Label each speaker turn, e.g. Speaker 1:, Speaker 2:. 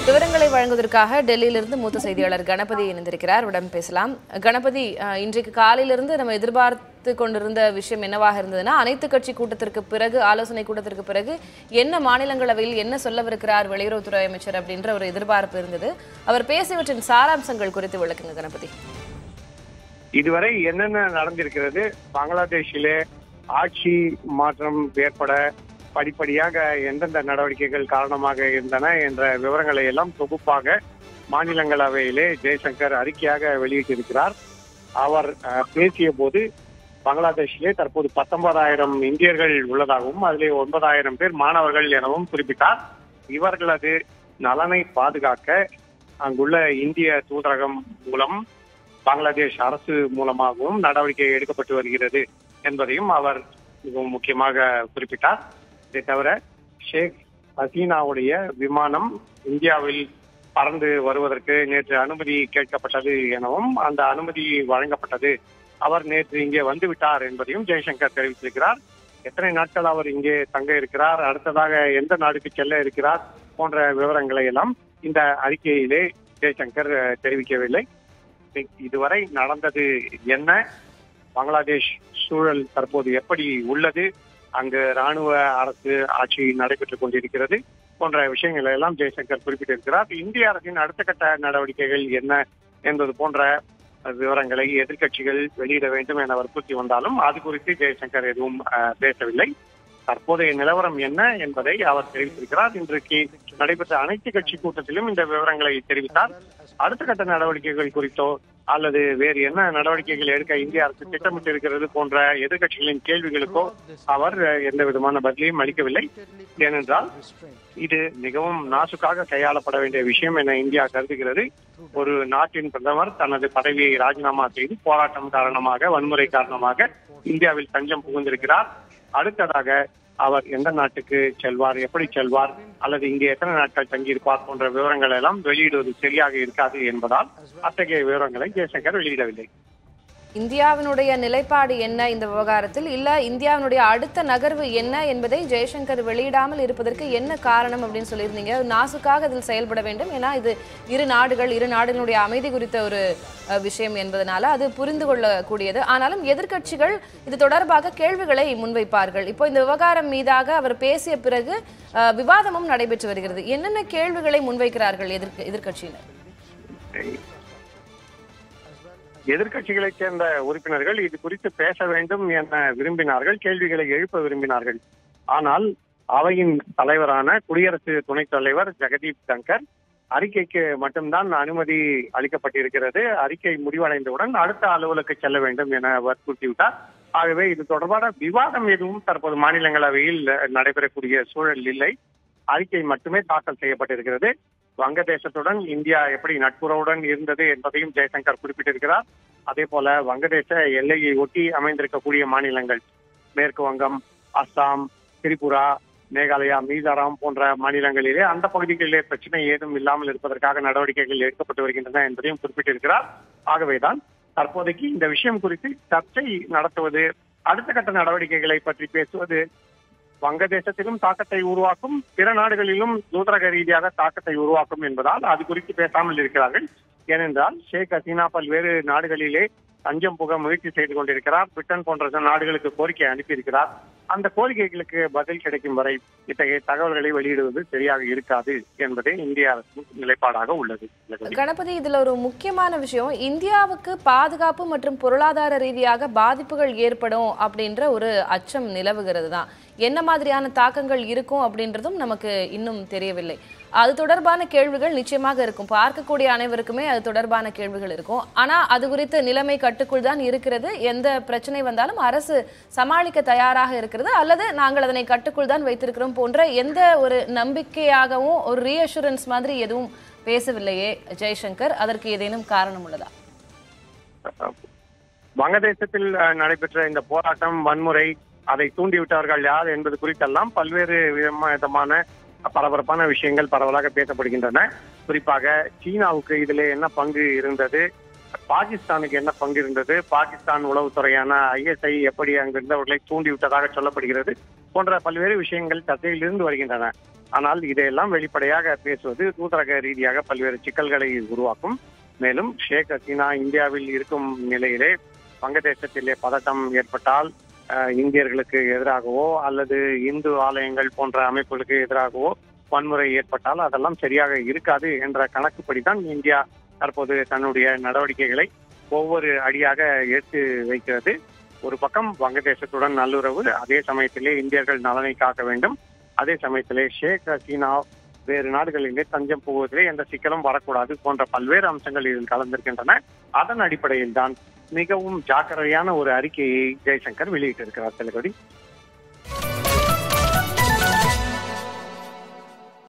Speaker 1: விவரங்களை வழங்குவதற்காக டெல்லியிலிருந்து மூத்த செய்தியாளர் கணபதி இணைந்திருக்கிறார் உடன் பேசலாம் கணபதி அஹ், இன்றைக்கு காலையிலிருந்து நம்ம எதிர்பார்த்து கொண்டிருந்த விஷயம் என்னவாக இருந்ததுன்னா அனைத்து கட்சி கூட்டத்திற்கு பிறகு ஆலோசனை கூட்டத்திற்கு பிறகு என்ன மாநிலங்களவையில் என்ன சொல்லவிருக்கிறார் வெளியுறவுத்துறை அமைச்சர் அப்படின்ற ஒரு எதிர்பார்ப்பு இருந்தது அவர் பேசியவற்றின் சாராம்சங்கள் குறித்து விளக்குங்க கணபதி
Speaker 2: இதுவரை என்னென்ன நடந்திருக்கிறது பங்களாதேஷிலே ஆட்சி மாற்றம் ஏற்பட படிப்படியாக எந்தெந்த நடவடிக்கைகள் காரணமாக இருந்தன என்ற விவரங்களை எல்லாம் தொகுப்பாக மாநிலங்களவையிலே ஜெய்சங்கர் அறிக்கையாக வெளியிட்டிருக்கிறார் அவர் அஹ், பேசிய போது பங்களாதேஷிலே தற்போது பத்தொன்பதாயிரம் இந்தியர்கள் உள்ளதாகவும் அதிலே ஒன்பதாயிரம் பேர் மாணவர்கள் எனவும் குறிப்பிட்டார் இவர்களது நலனை பாதுகாக்க அங்குள்ள இந்திய தூதரகம் மூலம் பங்களாதேஷ் அரசு மூலமாகவும் நடவடிக்கை எடுக்கப்பட்டு வருகிறது என்பதையும் அவர் மிகவும் முக்கியமாக குறிப்பிட்டார் இதை தவிர ஷேக் ஹசீனாவுடைய விமானம் இந்தியாவில் பறந்து வருவதற்கு நேற்று அனுமதி கேட்கப்பட்டது எனவும் அந்த அனுமதி வழங்கப்பட்டது அவர் நேற்று இங்கே வந்து விட்டார் என்பதையும் ஜெய்சங்கர் தெரிவித்திருக்கிறார் எத்தனை நாட்கள் அவர் இங்கே தங்க இருக்கிறார் அடுத்ததாக எந்த நாடுக்கு செல்ல இருக்கிறார் போன்ற விவரங்களை எல்லாம் இந்த அறிக்கையிலே ஜெய்சங்கர் அஹ், தெரிவிக்கவில்லை இதுவரை நடந்தது என்ன பங்களாதேஷ் சூழல் தற்போது எப்படி உள்ளது அங்கு ராணுவ அரசு ஆட்சி நடைபெற்றுக் கொண்டிருக்கிறது போன்ற விஷயங்களை எல்லாம் ஜெய்சங்கர் குறிப்பிட்டிருக்கிறார் இந்திய அரசின் அடுத்த கட்ட நடவடிக்கைகள் என்ன என்பது போன்ற விவரங்களை எதிர்க்கட்சிகள் வெளியிட வேண்டும் என வற்புறுத்தி வந்தாலும் அது குறித்து ஜெய்சங்கர் எதுவும் அஹ், பேசவில்லை தற்போதைய நிலவரம் என்ன என்பதை அவர் தெரிவித்திருக்கிறார் இன்றைக்கு நடைபெற்ற அனைத்து கட்சி கூட்டத்திலும் இந்த விவரங்களை தெரிவித்தார் அடுத்த கட்ட நடவடிக்கைகள் குறித்தோ அல்லது வேறு என்ன நடவடிக்கைகள் எடுக்க இந்திய அரசு திட்டமிட்டு இருக்கிறது போன்ற எதிர்க்கட்சிகளின் கேள்விகளுக்கோ அவர் அஹ், எந்த விதமான பதிலையும் அளிக்கவில்லை ஏனென்றால் இது மிகவும் நாசுக்காக கையாளப்பட வேண்டிய விஷயம் என இந்தியா கருதுகிறது ஒரு நாட்டின் பிரதமர் தனது பதவியை ராஜினாமா செய்து போராட்டம் காரணமாக வன்முறை காரணமாக இந்தியாவில் தஞ்சம் புகுந்திருக்கிறார் அடுத்ததாக அவர் எந்த நாட்டுக்கு செல்வார் எப்படி செல்வார் அல்லது இங்கே எத்தனை நாட்கள் தங்கியிருப்பார் போன்ற விவரங்கள் எல்லாம் வெளியிடுவது சரியாக இருக்காது என்பதால் அத்தகைய விவரங்களை ஜெய்சங்கர் வெளியிடவில்லை
Speaker 1: இந்தியாவினுடைய நிலைப்பாடு என்ன இந்த விவகாரத்தில் இல்ல இந்தியாவினுடைய அடுத்த நகர்வு என்ன என்பதை ஜெய்சங்கர் வெளியிடாமல் இருப்பதற்கு என்ன காரணம் அப்படின்னு சொல்லியிருந்தீங்க நாசுக்காக இதில் செயல்பட வேண்டும் ஏன்னா இது இரு நாடுகள் இரு நாடுகளுடைய அமைதி குறித்த ஒரு அஹ், விஷயம் என்பதனால அது புரிந்து கொள்ளக்கூடியது ஆனாலும் எதிர்க்கட்சிகள் இது தொடர்பாக கேள்விகளை முன்வைப்பார்கள் இப்போ இந்த விவகாரம் மீதாக அவர் பேசிய பிறகு அஹ், விவாதமும் நடைபெற்று வருகிறது என்னென்ன கேள்விகளை முன்வைக்கிறார்கள் எதிர்க்க எதிர்க்கட்சியினர்
Speaker 2: எதிர்க்கட்சிகளைச் சேர்ந்த உறுப்பினர்கள் இது குறித்து பேச வேண்டும் என விரும்பினார்கள் கேள்விகளை எழுப்ப விரும்பினார்கள் ஆனால் அவையின் தலைவரான குடியரசு துணைத் தலைவர் ஜெகதீப் தங்கர் அறிக்கைக்கு மட்டும்தான் அனுமதி அளிக்கப்பட்டிருக்கிறது அறிக்கை முடிவடைந்தவுடன் அடுத்த அலுவலுக்கு செல்ல வேண்டும் என வற்புறுத்திவிட்டார் ஆகவே இது தொடர்பான விவாதம் எதுவும் தற்போது மாநிலங்களவையில் நடைபெறக்கூடிய சூழல் இல்லை அறிக்கை மட்டுமே தாக்கல் செய்யப்பட்டிருக்கிறது வங்கதேசத்துடன் இந்தியா எப்படி நட்புறவுடன் இருந்தது என்பதையும் ஜெய்சங்கர் குறிப்பிட்டிருக்கிறார் அதே போல வங்கதேச எல்லையை ஒட்டி அமைந்திருக்கக்கூடிய மாநிலங்கள் மேற்கு வங்கம் அஸ்ஸாம் திரிபுரா மேகாலயா மீசாராம் போன்ற மாநிலங்களிலே அந்த பகுதிகளிலே பிரச்சனை ஏதும் இல்லாமல் இருப்பதற்காக நடவடிக்கைகள் எடுக்கப்பட்டு வருகின்றன என்பதையும் குறிப்பிட்டிருக்கிறார் ஆகவேதான் தற்போதைக்கு இந்த விஷயம் குறித்து சர்ச்சை நடத்துவது அடுத்த கட்ட நடவடிக்கைகளை பற்றி பேசுவது வங்கதேசத்திலும் தாக்கத்தை உருவாக்கும் பிற நாடுகளிலும் தூதரக ரீதியாக தாக்கத்தை உருவாக்கும் என்பதால் அது குறித்து பேசாமல் இருக்கிறார்கள் ஏனென்றால் ஷேக் ஹசீனா பல்வேறு நாடுகளிலே தஞ்சம் புக முயற்சி செய்து கொண்டிருக்கிறார் பிரிட்டன் போன்ற நாடுகளுக்கு கோரிக்கை அனுப்பியிருக்கிறார் அந்த கோரிக்கைகளுக்கு பதில் கிடைக்கும் வரை இத்தகைய தகவல்களை வெளியிடுவது சரியாக இருக்காது என்பதே இந்திய அரசின் நிலைப்பாடாக உள்ளது
Speaker 1: கணபதி இதுல ஒரு முக்கியமான விஷயம் இந்தியாவுக்கு பாதுகாப்பு மற்றும் பொருளாதார ரீதியாக பாதிப்புகள் ஏற்படும் அப்படின்ற ஒரு அச்சம் நிலவுகிறது தான் என்ன மாதிரியான தாக்கங்கள் இருக்கும் அப்படின்றதும் நமக்கு இன்னும் தெரியவில்லை அது தொடர்பான கேள்விகள் நிச்சயமாக இருக்கும் பார்க்கக்கூடிய அனைவருக்குமே அது தொடர்பான கேள்விகள் இருக்கும் ஆனா அது குறித்த நிலைமை கட்டுக்குள் தான் இருக்கிறது எந்த பிரச்சனை வந்தாலும் அரசு சமாளிக்க தயாராக இருக்கிறது அல்லது நாங்கள் அதனை கட்டுக்குள் தான் வைத்திருக்கிறோம் போன்ற எந்த ஒரு நம்பிக்கையாகவும் ஒரு ரீஅஷூரன்ஸ் மாதிரி எதுவும் பேசவில்லையே ஜெய்சங்கர் அதற்கு ஏதேனும் காரணம் உள்ளதா
Speaker 2: வங்கதேசத்தில் அஹ், நடைபெற்ற இந்த போராட்டம் வன்முறை அதை தூண்டிவிட்டவர்கள் யார் என்பது குறித்தெல்லாம் பல்வேறு விதமா- விதமான பரபரப்பான விஷயங்கள் பரவலாக பேசப்படுகின்றன குறிப்பாக சீனாவுக்கு இதிலே என்ன பங்கு இருந்தது பாகிஸ்தானுக்கு என்ன பங்கு இருந்தது பாகிஸ்தான் உளவுத்துறையான ஐஎஸ்ஐ எப்படி அங்கிருந்தவர்களை தூண்டிவிட்டதாக சொல்லப்படுகிறது போன்ற பல்வேறு விஷயங்கள் சர்ச்சையிலிருந்து வருகின்றன ஆனால் இதையெல்லாம் வெளிப்படையாக பேசுவது தூதரக ரீதியாக பல்வேறு சிக்கல்களை உருவாக்கும் மேலும் ஷேக் ஹசீனா இந்தியாவில் இருக்கும் நிலையிலே வங்கதேசத்திலே பதட்டம் ஏற்பட்டால் அஹ், இந்தியர்களுக்கு எதிராகவோ அல்லது இந்து ஆலயங்கள் போன்ற அமைப்புகளுக்கு எதிராகவோ வன்முறை ஏற்பட்டால் அதெல்லாம் சரியாக இருக்காது என்ற கணக்குப்படிதான் இந்தியா தற்போது தன்னுடைய நடவடிக்கைகளை ஒவ்வொரு அடியாக எடுத்து வைக்கிறது ஒரு பக்கம் வங்கதேசத்துடன் நல்லுறவு அதே சமயத்திலே இந்தியர்கள் நலனை காக்க வேண்டும் அதே சமயத்திலே ஷேக் ஹசீனா வேறு நாடுகளிலே தஞ்சம் புகுவதிலே எந்த சிக்கலும் வரக்கூடாது போன்ற பல்வேறு அம்சங்கள் இதில் கலந்திருக்கின்றன அதன் அடிப்படையில் தான் மிகவும் ஜாக்கிரதையான ஒரு அறிக்கையை ஜெய்சங்கர் வெளியிட்டிருக்கிறார் தலைவடி